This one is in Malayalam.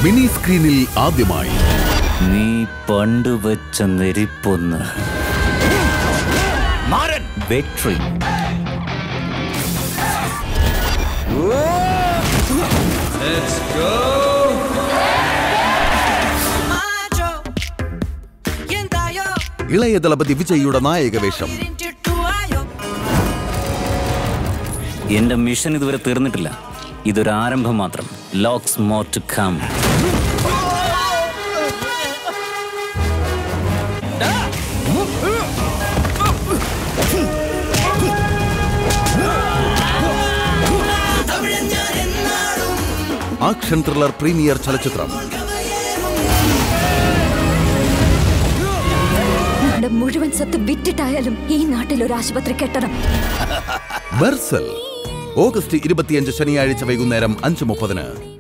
മിനി സ്ക്രീനിൽ ആദ്യമായി നീ പണ്ട് വെച്ച നെരിപ്പൊന്ന് മാരൻ വെട്രി macho quién tayo ഇളയ ദളപതി വിജയിയുടെ നായക വേഷം intuayo എന്റെ മിഷൻ ഇതുവരെ തീർന്നിട്ടില്ല ഇതൊരു ആരംഭം മാത്രം ലോക്സ് more to come action thriller premiere ചലച്ചിത്രം നമ്മുടെ മുഴുവൻ സ്വത്ത് വിറ്റിട്ടായാലും ഈ നാട്ടിൽ ഒരു ആശുപത്രി കെട്ടണം മെർസൽ ഓഗസ്റ്റ് ഇരുപത്തിയഞ്ച് ശനിയാഴ്ച വൈകുന്നേരം അഞ്ച് മുപ്പതിന്